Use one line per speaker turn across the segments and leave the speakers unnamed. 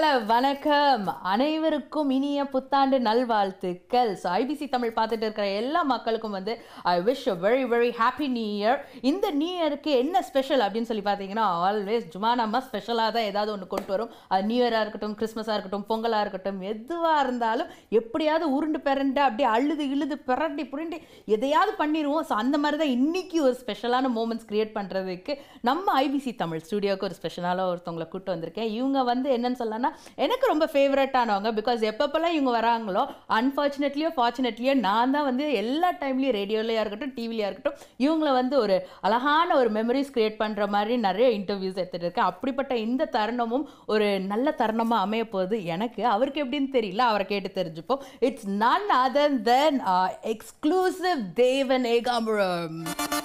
காலை வணக்கம் அனைவருக்கும் இனிய புத்தாண்டு நல்வாழ்த்துக்கள் ஸோ ஐபிசி தமிழ் பார்த்துட்டு இருக்கிற எல்லா மக்களுக்கும் வந்து I wish a very very happy new year இந்த நியூ இயருக்கு என்ன ஸ்பெஷல் அப்படின்னு சொல்லி பார்த்தீங்கன்னா ஆல்வேஸ் ஜுமானாமா ஸ்பெஷலாக தான் ஏதாவது ஒன்று கொண்டு வரும் அது நியூ இயராக இருக்கட்டும் கிறிஸ்மஸாக இருக்கட்டும் பொங்கலாக இருக்கட்டும் எதுவாக இருந்தாலும் எப்படியாவது உருண்டு பிறண்டு அப்படியே அழுது இழுது பிறண்டி புரண்டி எதையாவது பண்ணிடுவோம் ஸோ அந்த மாதிரி தான் இன்னைக்கு ஒரு ஸ்பெஷலான மூமெண்ட்ஸ் கிரியேட் பண்ணுறதுக்கு நம்ம ஐபிசி தமிழ் ஸ்டுடியோக்கு ஒரு ஸ்பெஷலான ஒருத்தவங்களை கூட்டு வந்திருக்கேன் இவங்க வந்து என்னன்னு சொல்லலாம்னா எனக்கு ரொம்ப ஃபேவரட்டானவங்க பிகாஸ் எப்பப்பெல்லாம் இவங்க வராங்களோ அன்ஃபார்ச்சுனேட்லியோ ஃபார்ச்சுனேட்லியோ நான் தான் வந்து எல்லா டைம்லையும் ரேடியோலையாக இருக்கட்டும் டிவிலையாக இருக்கட்டும் இவங்கள வந்து ஒரு அழகான ஒரு மெமரிஸ் கிரியேட் பண்ணுற மாதிரி நிறைய இன்டர்வியூஸ் எடுத்துகிட்டு இருக்கேன் அப்படிப்பட்ட இந்த தருணமும் ஒரு நல்ல தருணமாக அமைய போகுது எனக்கு அவருக்கு எப்படின்னு தெரியல அவரை கேட்டு தெரிஞ்சுப்போம் it's none other than exclusive Devan Ekambaram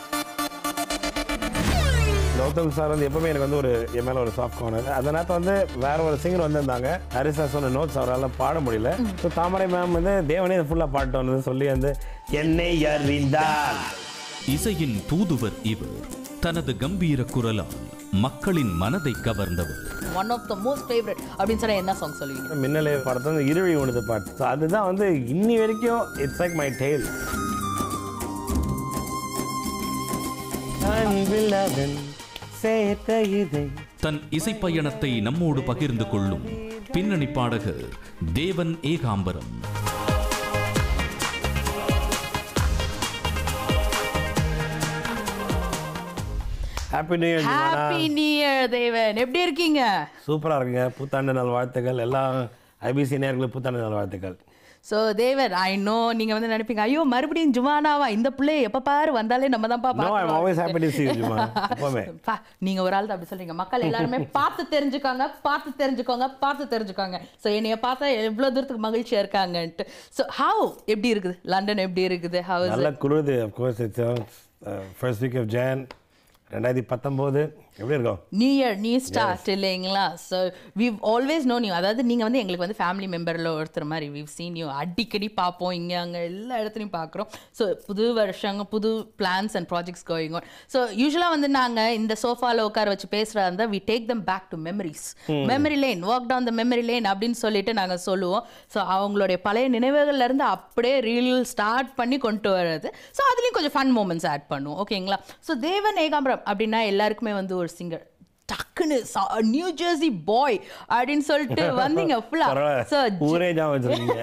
Gautham sir வந்து எப்பவுமே எனக்கு வந்து ஒரு என் மேலே ஒரு சாஃப்ட் கார்னர் அந்த நேரத்தில் வந்து வேற ஒரு சிங்கர் வந்திருந்தாங்க ஹரிசா சொன்ன நோட்ஸ் அவரால் பாட முடியல ஸோ தாமரை மேம் வந்து தேவனே ஃபுல்லாக பாட்டு வந்தது சொல்லி வந்து என்னை அறிந்தால்
இசையின் தூதுவர் இவர் தனது கம்பீர குரலால் மக்களின் மனதை கவர்ந்தவர்
one of the most favourite அப்படின்னு சொன்னா என்ன சாங் சொல்லுவீங்க
மின்னலே படத்தை வந்து இருழி உணது பாட்டு ஸோ அதுதான் வந்து இன்னி வரைக்கும் இட்ஸ் லைக் மை டெய்ல் அன்பில்லவன் சேர்த்த இதை
தன் இசைப்பயணத்தை நம்மோடு பகிர்ந்து கொள்ளும் பின்னணி பாடகர் Devan Ekambaram
happy new year
happy new year Devan எப்படி இருக்கீங்க
சூப்பராக இருக்குங்க புத்தாண்டு நல் வாழ்த்துக்கள் எல்லா ஐபிசி நேர்களுக்கு புத்தாண்டு நல் வாழ்த்துக்கள்
ஸோ தேவன் ஐ நோ நீங்க வந்து நினைப்பீங்க ஐயோ மறுபடியும் ஜுவானாவா இந்த பிள்ளை எப்ப பாரு வந்தாலே நம்ம தான்
no I'm always happy to see you ஜுமா எப்பவுமே
பா நீங்க ஒரு ஆள் தான் அப்படி சொல்றீங்க மக்கள் எல்லாருமே பார்த்து தெரிஞ்சுக்காங்க பார்த்து தெரிஞ்சுக்கோங்க பார்த்து தெரிஞ்சுக்கோங்க ஸோ என்னைய பார்த்தா எவ்வளவு தூரத்துக்கு மகிழ்ச்சியா இருக்காங்கன்ட்டு ஸோ ஹவ் எப்படி இருக்குது லண்டன் எப்படி இருக்குது ஹவ்
நல்ல குளிருது of course it's first week of Jan ரெண்டாயிரத்தி பத்தொம்போது எப்படி இருக்கும்
நியூ இயர் நியூ ஸ்டார்ட் இல்லைங்களா so we've always known you அதாவது நீங்கள் வந்து எங்களுக்கு வந்து ஃபேமிலி மெம்பரில் ஒருத்தர் மாதிரி we've seen you அடிக்கடி பார்ப்போம் இங்கே அங்கே எல்லா இடத்துலையும் பார்க்குறோம் ஸோ புது வருஷங்க புது plans and projects going on so யூஸ்வலாக வந்து நாங்கள் இந்த சோஃபாவில் உட்கார வச்சு பேசுகிறதா இருந்தால் we take them back to memories memory lane work down the memory lane அப்படின்னு சொல்லிட்டு நாங்கள் சொல்லுவோம் ஸோ அவங்களுடைய பழைய நினைவுகள்ல இருந்து அப்படியே ரீல் ஸ்டார்ட் பண்ணி கொண்டு வர்றது ஸோ அதுலேயும் கொஞ்சம் ஃபன் மூமெண்ட்ஸ் ஆட் பண்ணுவோம் ஓகேங்களா ஸோ தேவன் ஏகாம்பரம் அப்படின்னா எல்லாருக்குமே வந்து ஒரு சிங்கர் டக்குன்னு நியூ ஜெர்சி பாய் அப்படின்னு சொல்லிட்டு வந்தீங்க ஃபுல்லா ஸோ
பரவாயில்ல ஊரே ஞாபகம் வச்சிருக்கீங்க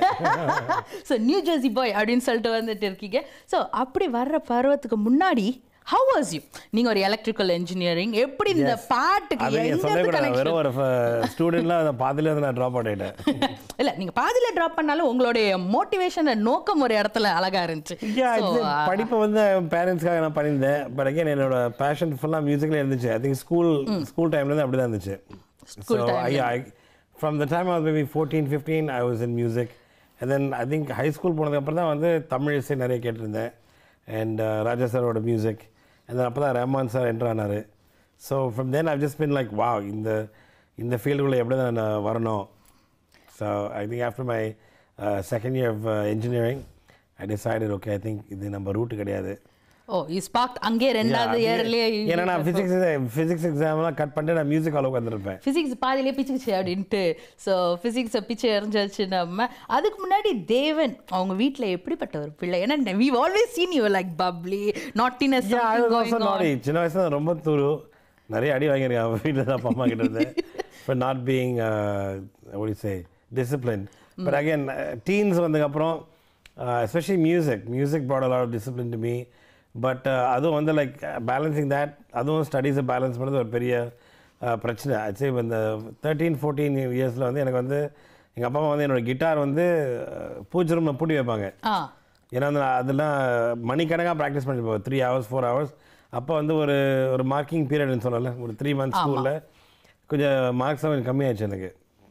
ஸோ நியூ ஜெர்சி பாய் அப்படின்னு சொல்லிட்டு வந்துட்டு இருக்கீங்க ஸோ அப்படி வர்ற பருவத்துக்கு முன்னாடி ஹவ் வாஸ் யூ நீங்க ஒரு எலக்ட்ரிக்கல் இன்ஜினியரிங் எப்படி இந்த பாட்டுக்கு
அதை நீங்க
எங்க
சொல்லவே
இருந்து
கூடாது
கனெக்ஷன்
வெறும் ஒரு ஸ்டூடெண்ட்லாம் அதை பாதிலே வந்து நான் ட்ராப் அவுட் ஆகிட்டேன்
இல்ல நீங்க பாதியில டிராப் பண்ணாலும் உங்களுடைய மோட்டிவேஷன் நோக்கம் ஒரு இடத்துல அழகா இருந்துச்சு
Yeah,
So,
இது படிப்பை வந்து பேரண்ட்ஸ்க்காக நான் பண்ணியிருந்தேன் பட் அகைன் என்னோட பேஷன் ஃபுல்லாக மியூசிக்கில் இருந்துச்சு ஐ திங்க் ஸ்கூல் ஸ்கூல் டைம்லேருந்து அப்படி தான் இருந்துச்சு
School
so
time
I from the time as maybe fourteen fifteen I was in music and then I think high school போனதுக்கப்புறம் தான் வந்து தமிழ் இசை நிறைய கேட்டிருந்தேன் அண்ட் ராஜா சாரோட மியூசிக் அண்ட் அப்போ தான் ரஹ்மான் சார் என்ட்ரு ஆனார் so from then I just been like வா இந்த இந்த ஃபீல்டுக்குள்ளே எப்படி தான் நான் வரணும் so I think after my second year of engineering I decided okay I think இது நம்ம ரூட்டு கிடையாது
ஓ இ ஸ்பார்க் அங்கே ரெண்டாவது இயர்லயே
ஏன்னா நான் ஃபிசிக்ஸ் ஃபிசிக்ஸ் எக்ஸாம்லாம் கட் பண்ணிட்டு நான் மியூசிக் அளவுக்கு வந்திருப்பேன்
ஃபிசிக்ஸ் பாதியிலே பிச்சுக்குச்சு அப்படின்ட்டு ஸோ ஃபிசிக்ஸை பிச்சு எறிஞ்சாச்சு நம்ம அதுக்கு முன்னாடி தேவன் அவங்க வீட்டில் எப்படிப்பட்ட ஒரு பிள்ளை ஏன்னா we always seen you like bubbly naughtiness
Yeah, I was also naughty. சின்ன வயசுல நான் ரொம்ப தூரு நிறைய அடி வாங்கியிருக்கேன் அவன் வீட்டில் தான் அப்பா அம்மா கிட்ட இருந்து for not being uh, what do you say disciplined but again uh, teens வந்ததுக்கப்புறம் uh, especially music music brought a lot of discipline to me but uh, அதுவும் வந்து லைக் பேலன்சிங் that அதுவும் ஸ்டடீஸை பேலன்ஸ் பண்ணுறது ஒரு பெரிய uh, பிரச்சனை ஆச்சு இந்த தேர்ட்டீன் ஃபோர்டீன் இயர்ஸில் வந்து எனக்கு வந்து எங்கள் அப்பா அம்மா வந்து என்னோட கிட்டார் வந்து uh, பூஜை ரூமில் பூட்டி வைப்பாங்க
ஆ
ஏன்னா வந்து நான் அதெல்லாம் மணிக்கணக்காக ப்ராக்டிஸ் பண்ணி போவேன் த்ரீ ஹவர்ஸ் ஃபோர் ஹவர்ஸ் அப்போ வந்து ஒரு ஒரு மார்க்கிங் பீரியட்னு சொல்லல ஒரு த்ரீ மந்த்ஸ் ஸ்கூலில் கொஞ்சம் மார்க்ஸ் கொஞ்சம் கம்மியாச்சு எனக்கு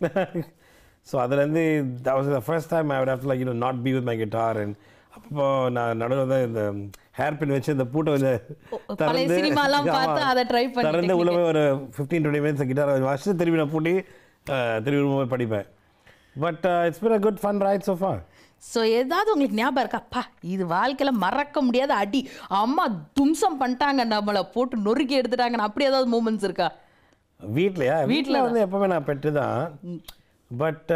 ஸோ அதுலேருந்து that was the first time I would have to like you know not be with my guitar and அப்போ நான் நடுவில் வந்து இந்த ஹேர் பின் வச்சு இந்த பூட்டை வந்து
பழைய சினிமாலாம் பார்த்து அதை try பண்ணிட்டு
திறந்து உள்ள போய் ஒரு ஃபிஃப்டீன் டுவெண்ட்டி மினிட்ஸ் கிட்டார் வச்சு திரும்பி நான் பூட்டி அஹ், திரும்பி room போய் படிப்பேன் but it's been a good fun right so far
so ஏதாவது உங்களுக்கு ஞாபகம் இருக்கா அப்பா இது வாழ்க்கையில மறக்க முடியாத அடி அம்மா தும்சம் பண்ணிட்டாங்க நம்மளை போட்டு நொறுக்கி எடுத்துட்டாங்கன்னு அப்படி ஏதாவது மூமெண்ட்ஸ் இருக்கா
வீட்லையா வீட்டில் வந்து எப்பவுமே நான் பெட்டு தான் பட்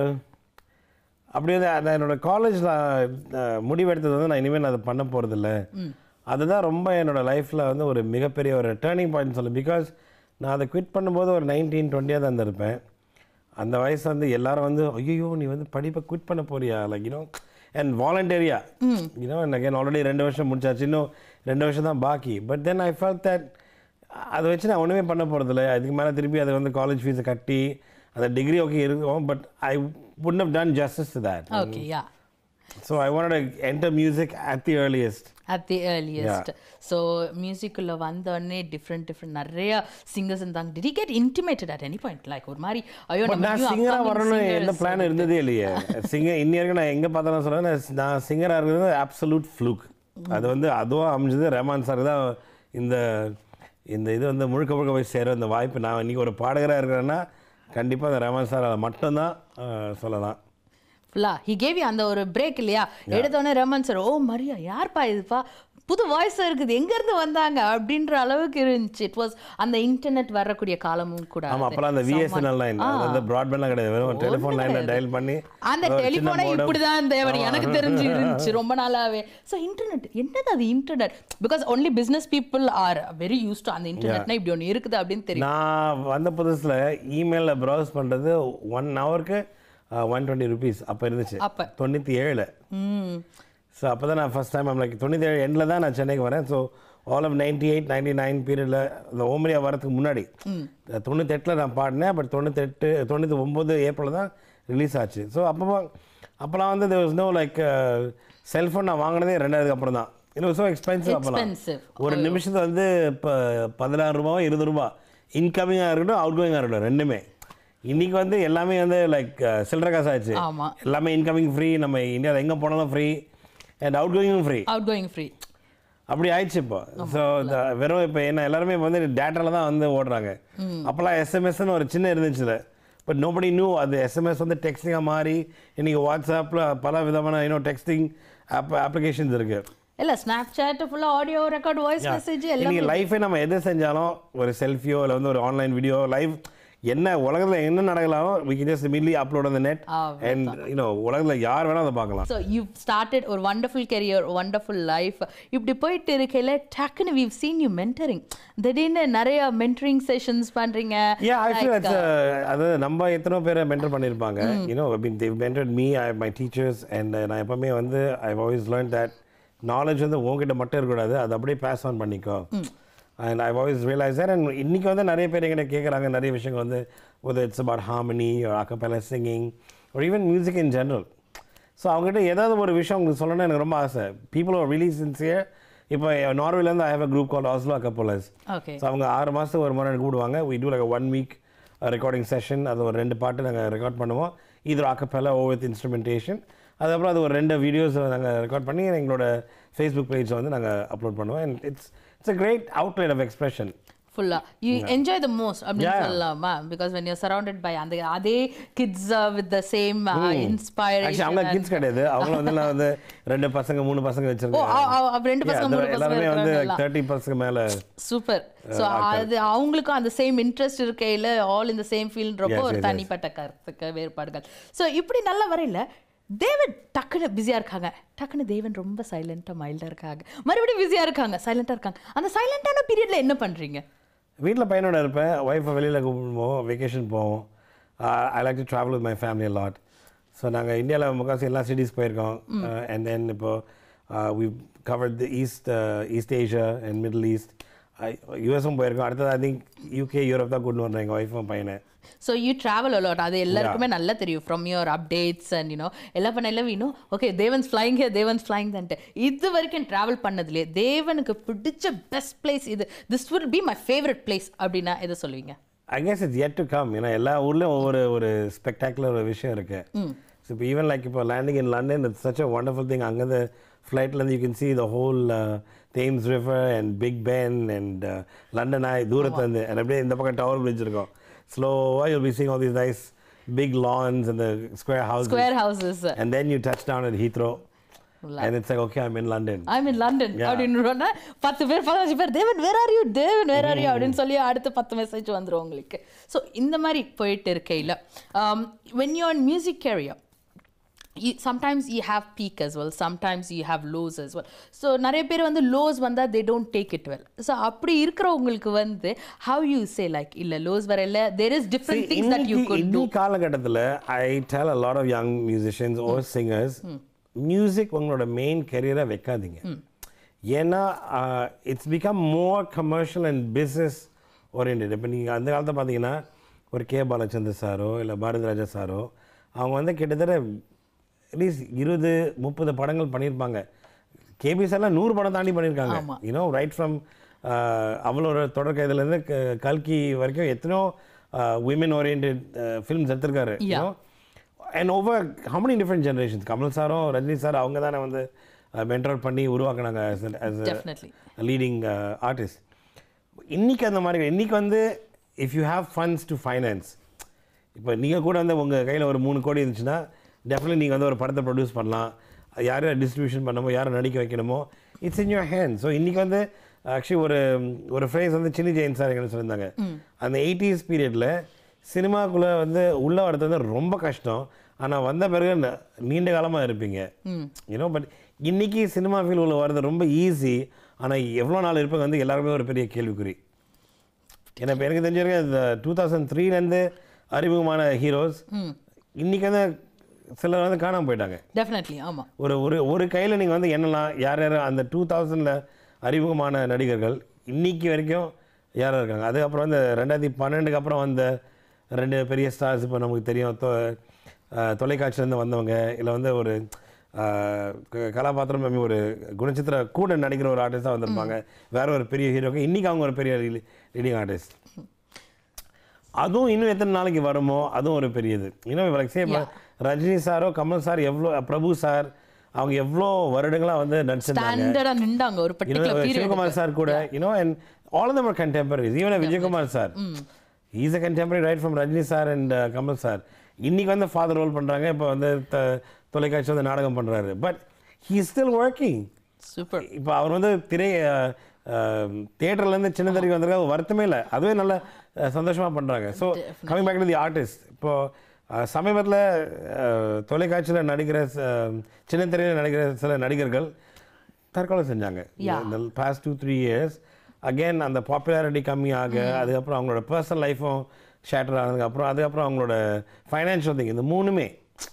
அப்படி வந்து நான் என்னோட காலேஜில் முடிவெடுத்தது வந்து நான் இனிமேல் நான் அதை பண்ண போகிறதில்ல அதுதான் ரொம்ப என்னோட லைஃப்பில் வந்து ஒரு மிகப்பெரிய ஒரு டேர்னிங் பாயிண்ட் சொல்லு பிகாஸ் நான் அதை குவிட் பண்ணும்போது ஒரு நைன்டீன் டுவெண்ட்டியாக தான் இருந்திருப்பேன் அந்த வயசு வந்து எல்லாரும் வந்து ஐயோ நீ வந்து படிப்பை குவிட் பண்ண போறியா லைக் யூனோ அண்ட் வாலண்டரியா யூனோ அகைன் ஆல்ரெடி ரெண்டு வருஷம் முடிச்சாச்சு இன்னும் ரெண்டு வருஷம் தான் பாக்கி but then I felt that அதை வச்சு நான் ஒன்றுமே பண்ண போகிறதில்ல அதுக்கு மேலே திருப்பி அதை வந்து காலேஜ் ஃபீஸை கட்டி அந்த டிகிரி ஓகே இருக்கும் but I wouldn't have done justice to that.
Okay yeah
So I wanted to enter music at the earliest.
At the earliest so மியூசிக்குள்ளே வந்தோடனே டிஃப்ரெண்ட் டிஃப்ரெண்ட் நிறைய சிங்கர்ஸ் இருந்தாங்க did get intimidated at any point like ஒரு மாதிரி ஐயோ
but நான் சிங்கராக வரணும்னு எந்த பிளான் இருந்ததே இல்லையே சிங்கர் இன்னி வரைக்கும் நான் எங்கே பார்த்தாலும் சொல்கிறேன் நான் நான் சிங்கராக இருக்கிறது அப்சல்யூட் ஃப்ளூக் அது வந்து அதுவும் அமைஞ்சது ரஹ்மான் சார் தான் இந்த இந்த இது வந்து முழுக்க முழுக்க போய் சேர இந்த வாய்ப்பு நான் இன்னைக்கு ஒரு பாடகராக இருக்கிறேன்னா கண்டிப்பாக அந்த ரஹ்மான் சார் அதை மட்டும்தான் அஹ், சொல்லலாம்
ஃபுல்லா ஹி கேவ் யூ அந்த ஒரு பிரேக் இல்லையா எடுத்தோடனே ரமன் சார் ஓ மரியா யார்ப்பா இதுப்பா புது வாய்ஸ் இருக்குது எங்கேருந்து வந்தாங்க அப்படின்ற அளவுக்கு இருந்துச்சு இட் வாஸ் அந்த இன்டர்நெட் வரக்கூடிய காலமும் கூட
ஆமாம்
அது.
அப்போல்லாம் அந்த விஎஸ்என்எல் லைன் அது வந்து ப்ராட்பேண்ட்லாம் கிடையாது வெறும் டெலிஃபோன் லைனில் டயல் பண்ணி
அந்த
ஒரு சின்ன
டெலிஃபோனே
modem.
இப்படிதான் தேவன் எனக்கு தெரிஞ்சு இருந்துச்சு ரொம்ப நாளாவே ஸோ இன்டர்நெட் என்னது அது internet because only business people are very use to அந்த இன்டர்நெட்னா இப்படி ஒன்று இருக்குது அப்படின்னு தெரியும்
நான் வந்த புதுசில் இமெயிலில் ப்ரௌஸ் பண்ணுறது ஒன் ஹவருக்கு ஒன் டுவெண்ட்டி ருபீஸ் அப்போ இருந்துச்சு
அப்ப.
தொண்ணூற்றி ஏழில்
ம்
ஸோ அப்போ தான் நான் ஃபஸ்ட் டைம் லைக் தொண்ணூற்றி ஏழு எண்டில் தான் நான் சென்னைக்கு வரேன் so all of ninety eight ninety nine பீரியடில் இந்த ஓமரியா வரதுக்கு முன்னாடி தொண்ணூத்தெட்டில் நான் பாடினேன் பட் தொண்ணூத்தெட்டு தொண்ணூற்றி ஒம்பது ஏப்ரல் தான் ரிலீஸ் ஆச்சு ஸோ அப்போ அப்போலாம் வந்து there was no like cellphone நான் வாங்கினதே ரெண்டாயிரத்துக்கு அப்புறம் தான் இன்னும் ஸோ எக்ஸ்பென்சிவ் அப்போலாம்
எக்ஸ்பென்சிவ்
ஒரு நிமிஷத்துல வந்து இப்போ பதினாறு ரூபாவோ இருபது ரூபா இன்கமிங்காக இருக்கட்டும் அவுட் கோயிங்காக இருக்கட்டும் ரெண்டுமே இன்னைக்கு வந்து எல்லாமே வந்து லைக் சில்லற காசு ஆச்சு
ஆமா
எல்லாமே இன்கமிங் ஃப்ரீ நம்ம இந்தியாவில் எங்கே போனாலும் ஃப்ரீ அண்ட் அவுட் கோயிங்கும் ஃப்ரீ
அவுட் கோயிங் ஃப்ரீ
அப்படி ஆயிடுச்சு இப்போ ஸோ வெறும் இப்போ என்ன எல்லாருமே இப்போ வந்து டேட்டாவில் தான் வந்து ஓடுறாங்க அப்போல்லாம் எஸ்எம்எஸ்ன்னு ஒரு சின்ன இருந்துச்சுல பட் நோபடி நியூ அது எஸ்எம்எஸ் வந்து டெக்ஸ்டிங்காக மாறி இன்னைக்கு வாட்ஸ்அப்பில் பல விதமான இன்னும் டெக்ஸ்டிங் ஆப் அப்ளிகேஷன்ஸ் இருக்குது
இல்ல ஸ்னாப் சாட் ஃபுல்லா ஆடியோ ரெக்கார்ட் வாய்ஸ் மெசேஜ் எல்லாம்
இன்னைக்கு லைஃபே நம்ம எது செஞ்சாலும் ஒரு செல்ஃபியோ இல்லை வந்து ஒரு ஆன்லைன் வீடியோ லைவ் என்ன உலகத்தில் என்ன நடக்கலாமோ we can just immediately upload on the net and you know உலகத்தில் யார் வேணால் அதை பார்க்கலாம்
ஸோ யூ ஸ்டார்டட் ஒரு வண்டர்ஃபுல் கெரியர் வண்டர்ஃபுல் லைஃப் இப்படி போயிட்டு இருக்கையில டக்குன்னு வீவ் சீன் யூ மென்டரிங் திடீர்னு நிறைய மென்டரிங் செஷன்ஸ் பண்றீங்க
Yeah, I feel it's uh, அது நம்ம எத்தனை பேரை மென்டர் பண்ணியிருப்பாங்க you know I mean they've mentored me I my teachers and நான் எப்பவுமே வந்து I always learn that knowledge வந்து உங்ககிட்ட மட்டும் இருக்கக்கூடாது அது அப்படியே பாஸ் ஆன் பண்ணிக்கோ and I always realise that and இன்னைக்கு வந்து நிறைய பேர் எங்கிட்ட கேட்குறாங்க நிறைய விஷயங்கள் வந்து ஒரு இட்ஸ் அபவுட் ஹார்மனி அக்கப்பெல்லாம் சிங்கிங் ஒரு even music in general so அவங்ககிட்ட ஏதாவது ஒரு விஷயம் உங்களுக்கு சொல்லணும்னு எனக்கு ரொம்ப ஆசை பீப்புள் ஆர் ரிலீஸ் சின்சியர் இப்போ நார்வேலேருந்து I have a group call Oslo acapellas
okay
so அவங்க ஆறு மாதத்துக்கு ஒரு முறை எனக்கு கூப்பிடுவாங்க we do like a one week recording session அது ஒரு ரெண்டு பாட்டு நாங்கள் ரெக்கார்ட் பண்ணுவோம் இது அக்கப்பெல்லாம் ஓ வித் இன்ஸ்ட்ருமெண்டேஷன் அதுக்கப்புறம் அது ஒரு ரெண்டு வீடியோஸ் நாங்கள் ரெக்கார்ட் பண்ணி எங்களோட ஃபேஸ்புக் பேஜில் வந்து நாங்கள் அப்லோட் பண்ணுவோம் and it's it's a great outlet of expression
ஃபுல்லா யூ என்ஜாய் த மோஸ்ட் அப்படின்னு
Yeah.
சொல்லலாமா because when you surrounded by அந்த அதே kids with the same
actually அவங்க
இன்ஸ்பயரேஷன்
கிட்ஸ் கிடையாது அவங்க வந்து நான் வந்து ரெண்டு பசங்க மூணு பசங்க
ஓ
வச்சிருக்கேன்
அ- அ- ரெண்டு
Yeah,
பசங்க
அது
மூணு பசங்க
எல்லாருமே வந்து
இருக்கிறாங்க
தேர்ட்டி பசங்க மேலே
சூப்பர் ஸோ அது அவங்களுக்கும் அந்த சேம் இன்ட்ரெஸ்ட் இருக்கையில் ஆல் இந்த சேம் ஃபீல்ன்றப்போ
Yes,
ஒரு
yes, yes.
தனிப்பட்ட கருத்துக்கு வேறுபாடுகள் ஸோ இப்படி நல்ல வரையில தேவன் டக்குன்னு பிஸியாக இருக்காங்க டக்குன்னு தேவன் ரொம்ப சைலண்ட்டாக மைல்டாக இருக்காங்க மறுபடியும் பிஸியாக இருக்காங்க சைலண்ட்டாக இருக்காங்க அந்த சைலண்டான பீரியட்ல என்ன பண்ணுறீங்க
வீட்டில் பையனோட இருப்பேன் ஒய்ஃபை வெளியில் கூப்பிட்டு போவோம் வெக்கேஷன் போவோம் I like to travel with my family lot so நாங்கள் இந்தியாவில் முக்கால்வாசி எல்லா சிட்டிஸ் போயிருக்கோம் அண்ட் தென் இப்போ we covered the east east Asia and middle east யூஎஸும் போயிருக்கோம் அடுத்தது ஐ திங்க் யூகே யூரோப் தான் கூட்டு வந்தேன் எங்கள் ஒய்ஃபும் பையனை
ஸோ யூ ட்ராவல் அலாட் அது எல்லாருக்குமே நல்லா தெரியும் from your updates and you know எல்லாம் பண்ண எல்லாம் வீணும் okay Devan's flying hey Devan's flying தன்ட்டு இது வரைக்கும் ட்ராவல் பண்ணதுலேயே தேவனுக்கு பிடிச்ச பெஸ்ட் பிளேஸ் இது this will be my favourite place அப்படின்னா எதை சொல்லுவீங்க
I guess it's yet to come ஏன்னா எல்லா ஊர்லேயும் ஒவ்வொரு ஒரு ஸ்பெக்டாகுலர் ஒரு விஷயம் இருக்கு ஸோ இப்போ ஈவன் லைக் இப்போ landing in London it's such a wonderful thing அங்கேருந்து ஃப்ளைட்லேருந்து you can see the whole Thames river and Big Ben and London Eye தூரத்துலேருந்து அண்ட் அப்படியே இந்த பக்கம் டவர் பிரிட்ஜ் இருக்கும் ஸ்லோவாக you'll be seeing all these nice big lawns அந்த square house
square houses
and then you touch down at Heathrow. and it's like okay I'm in London
I'm in London அப்படின்னு சொன்னா பத்து பேர் பதினஞ்சு பேர் தேவன் வேர் ஆர் யூ தேவன் where are you அப்படின்னு சொல்லி அடுத்து பத்து மெசேஜ் வந்துரும் உங்களுக்கு ஸோ இந்த மாதிரி போயிட்டு இருக்கையில் when you on music career sometimes you have peak as well sometimes you have lows as well so நிறைய பேர் வந்து லோஸ் வந்தால் they don't take it well so அப்படி இருக்கிறவங்களுக்கு வந்து ஹவ் யூ சே லைக் இல்லை லோஸ் வரல there is different things that you
இன்னைக்கு
குட் டூ
இன்னி காலகட்டத்தில் I tell a lot of young musicians or singers music உங்களோட மெயின் கெரியரை வைக்காதீங்க ஏன்னா it's become more commercial and business oriented இப்போ நீங்கள் அந்த காலத்தில் பார்த்தீங்கன்னா ஒரு கே பாலச்சந்தர் சாரோ இல்லை பாரதி ராஜா சாரோ அவங்க வந்து கிட்டத்தட்ட அட்லீஸ்ட் இருபது முப்பது படங்கள் பண்ணியிருப்பாங்க கேபி சார்லாம் நூறு படம் தாண்டி பண்ணியிருக்காங்க யூனோ ரைட் ஃப்ரம் அவளோட தொடர்கைதுலேருந்து கல்கி வரைக்கும் எத்தனையோ விமன் ஓரியன்ட் ஃபிலிம்ஸ் எடுத்திருக்காரு you know and over how many different generations Kamal சாரும் ரஜினி சார் அவங்க தானே வந்து மென்டர் பண்ணி உருவாக்குனாங்க
Definitely.
லீடிங் ஆர்டிஸ்ட் இன்னைக்கு அந்த மாதிரி இன்னைக்கு வந்து if you have funds to finance இப்போ நீங்கள் கூட வந்து உங்கள் கையில் ஒரு மூணு கோடி இருந்துச்சுன்னா டெஃபினெட்லி நீங்கள் வந்து ஒரு படத்தை ப்ரொடியூஸ் பண்ணலாம் யார் யார் டிஸ்ட்ரிபியூஷன் பண்ணணுமோ யாரை நடிக்க வைக்கணுமோ it's in your hand so இன்றைக்கி வந்து ஆக்சுவலி ஒரு ஒரு ஃப்ரேஸ் வந்து சின்னி ஜெயின் சார் எங்களுக்கு சொல்லியிருந்தாங்க அந்த எயிட்டிஸ் பீரியடில் சினிமாக்குள்ளே வந்து உள்ள வரது வந்து ரொம்ப கஷ்டம் ஆனால் வந்த பிறகு ந- நீண்ட காலமாக இருப்பீங்க யூனோ பட் இன்னைக்கு சினிமா ஃபீல் உள்ள வர்றது ரொம்ப ஈஸி ஆனால் எவ்வளோ நாள் இருப்பது வந்து எல்லாருமே ஒரு பெரிய கேள்விக்குறி ஏன்னா இப்போ எனக்கு தெரிஞ்சிருக்க இந்த டூ தௌசண்ட் த்ரீலேருந்து அறிமுகமான ஹீரோஸ் இன்னைக்கு வந்து சிலர் வந்து காணாமல் போயிட்டாங்க
டெஃபினெட்லி ஆமாம்
ஒரு ஒரு ஒரு கையில் நீங்கள் வந்து எண்ணலாம் யார் யார் அந்த டூ தௌசண்டில் அறிமுகமான நடிகர்கள் இன்னைக்கு வரைக்கும் யார் இருக்காங்க அதுக்கப்புறம் வந்து ரெண்டாயிரத்தி பன்னெண்டுக்கு அப்புறம் வந்த ரெண்டு பெரிய ஸ்டார்ஸ் இப்போ நமக்கு தெரியும் தொ அஹ் தொலைக்காட்சியிலேருந்து வந்தவங்க இல்லை வந்து ஒரு அஹ், க- கதாபாத்திரம் I mean ஒரு குணச்சித்திர கூட நடிக்கிற ஒரு ஆர்டிஸ்டாக வந்திருப்பாங்க வேற ஒரு பெரிய ஹீரோக்கு இன்றைக்கி அவங்க ஒரு பெரிய லீடிங் ஆர்டிஸ்ட் அதுவும் இன்னும் எத்தனை நாளைக்கு வருமோ அதுவும் ஒரு பெரியது இன்னும் லைக் சே ரஜினி சாரோ கமல் சார் எவ்வளோ பிரபு சார் அவங்க எவ்வளோ வருடங்களா வந்து நடிச்சிருந்தாங்க
ஸ்டாண்டர்டாக நின்றாங்க ஒரு
You know,
particular period
Sivakumar sir கூட you know and all of them are contemporaries even Vijayakumar sir is a contemporary right from Rajini sir and Kamal sir இன்னைக்கு வந்து ஃபாதர் ரோல் பண்றாங்க இப்போ வந்து த- தொலைக்காட்சி வந்து நாடகம் பண்றாரு but he still working
super
இப்போ அவர் வந்து திரை தியேட்டர்லேருந்து சின்ன திரைக்கு வந்திருக்காரு வருத்தமே இல்லை அதுவே நல்ல அஹ், சந்தோஷமா பண்றாங்க so coming back to the artist இப்போ சமீபத்தில் தொலைக்காட்சியில் நடிக்கிற ச- சின்ன திரையில் நடிக்கிற சில நடிகர்கள் தற்கொலை செஞ்சாங்க இந்த past two three years again அந்த பாப்புலாரிட்டி கம்மியாக அதுக்கப்புறம் அவங்களோட பர்சனல் லைஃப்பும் ஷேட்டர் ஆனதுக்கப்புறம் அதுக்கப்புறம் அவங்களோட ஃபைனான்ஷியல் திங் இந்த மூணுமே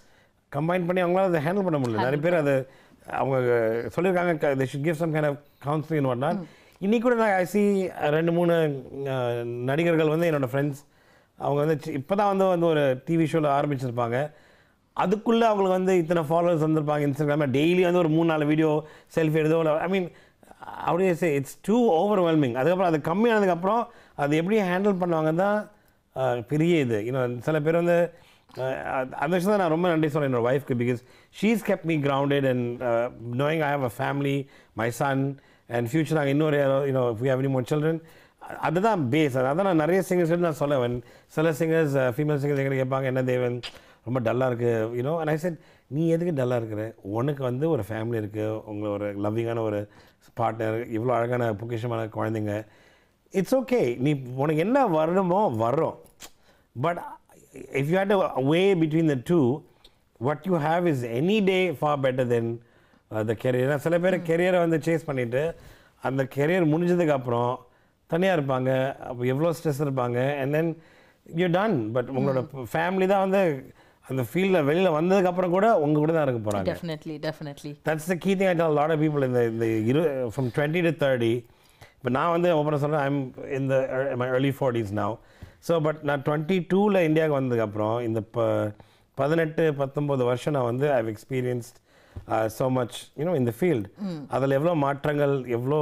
கம்பைன் பண்ணி அவங்களால அதை ஹேண்டில் பண்ண முடியல நிறைய பேர் அது அவங்க சொல்லியிருக்காங்க they should give some kind of counseling and whatnot இன்னைக்கு கூட நான் ஐசி ரெண்டு மூணு அஹ், நடிகர்கள் வந்து என்னோட ஃப்ரெண்ட்ஸ் அவங்க வந்து இப்போ தான் வந்து வந்து ஒரு டிவி ஷோவில் ஆரம்பிச்சிருப்பாங்க அதுக்குள்ளே அவங்களுக்கு வந்து இத்தனை ஃபாலோவர்ஸ் வந்திருப்பாங்க இன்ஸ்டாகிராமில் டெய்லி வந்து ஒரு மூணு நாலு வீடியோ செல்ஃபி எடுதோ ஐ மீன் அப்படியே சே இட்ஸ் டூ ஓவர்வெல்மிங் அதுக்கப்புறம் அது கம்மியானதுக்கப்புறம் அது எப்படி ஹேண்டில் பண்ணுவாங்க தான் அஹ், பெரிய இது இன்னும் சில பேர் வந்து அஹ், அது- அந்த விஷயம் தான் நான் ரொம்ப நன்றி சொல்கிறேன் என்னோட ஒய்ஃப்க்கு because she's kept me grounded and knowing I have a family my son and future நாங்கள் இன்னொரு you know we have any more children அதுதான் பேஸ் அதான் நான் நிறைய சிங்கர்ஸ் நான் சொல்லுவேன் சில சிங்கர்ஸ் ஃபீமேல் சிங்கர்ஸ் எங்களை கேட்பாங்க என்ன தேவன் ரொம்ப டல்லாக இருக்குது யூனோ அண்ட் ஐ செட் நீ எதுக்கு டல்லாக இருக்கிற உனக்கு வந்து ஒரு ஃபேமிலி இருக்குது உங்களை ஒரு லவ்விங்கான ஒரு பார்ட்னர் இவ்வளோ அழகான பொக்கிஷமான குழந்தைங்க இட்ஸ் ஓகே நீ உனக்கு என்ன வரணுமோ வர்றோம் but if you had way between the two what you have is any day far better then the career சில பேர் கெரியரை வந்து சேஸ் பண்ணிவிட்டு அந்த கெரியர் முடிஞ்சதுக்கு அப்புறம் தனியாக இருப்பாங்க அப்போ எவ்வளோ ஸ்ட்ரெஸ் இருப்பாங்க and then you done but உங்களோட ஃபேமிலி தான் வந்து அந்த ஃபீல்டில் வெளியில் வந்ததுக்கப்புறம் கூட உங்கள் கூட தான் இருக்க போகிறாங்க
definitely definitely
that's the key thing I tell lot of people இந்த இந்த இரு ஃப்ரம் டுவெண்ட்டி டு தேர்ட்டி இப்போ நான் வந்து ஓப்பனாக சொல்கிறேன் ஐம் இந்த my early forties now so but நான் டுவெண்ட்டி டூவில் இந்தியாவுக்கு வந்ததுக்கப்புறம் இந்த ப பதினெட்டு பத்தொம்போது வருஷம் நான் வந்து I've experienced so much you know இந்த ஃபீல்ட் அதில் எவ்வளோ மாற்றங்கள் எவ்வளோ